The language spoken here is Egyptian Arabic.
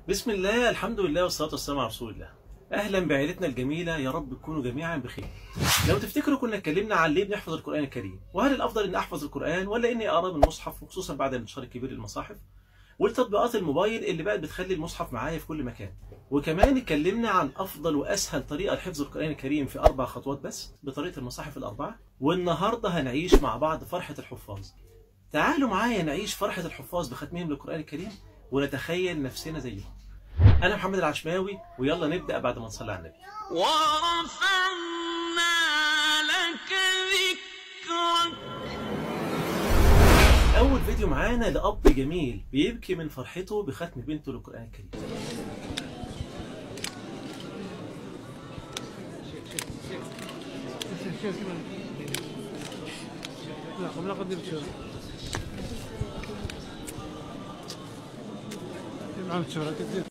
بسم الله الحمد لله والصلاة والسلام على رسول الله أهلا بعائلتنا الجميلة يا رب تكونوا جميعا بخير لو تفتكروا كنا اتكلمنا عن ليه بنحفظ القرآن الكريم وهل الأفضل إني أحفظ القرآن ولا إني أقرأ من المصحف وخصوصا بعد الانتشار الكبير للمصاحف والتطبيقات الموبايل اللي بقت بتخلي المصحف معايا في كل مكان وكمان اتكلمنا عن أفضل وأسهل طريقة لحفظ القرآن الكريم في أربع خطوات بس بطريقة المصاحف الأربعة والنهاردة هنعيش مع بعض فرحة الحفاظ تعالوا معايا نعيش فرحة الحفاظ بختمهم للقرآن الكريم ونتخيل نفسنا زيهم أنا محمد العشماوي ويلا نبدأ بعد ما نصلي على النبي ورفعنا لك ذكرك أول فيديو معانا لأب جميل بيبكي من فرحته بختم بنته للقرآن الكريم لا قبل لا قدر شو معهم شهرة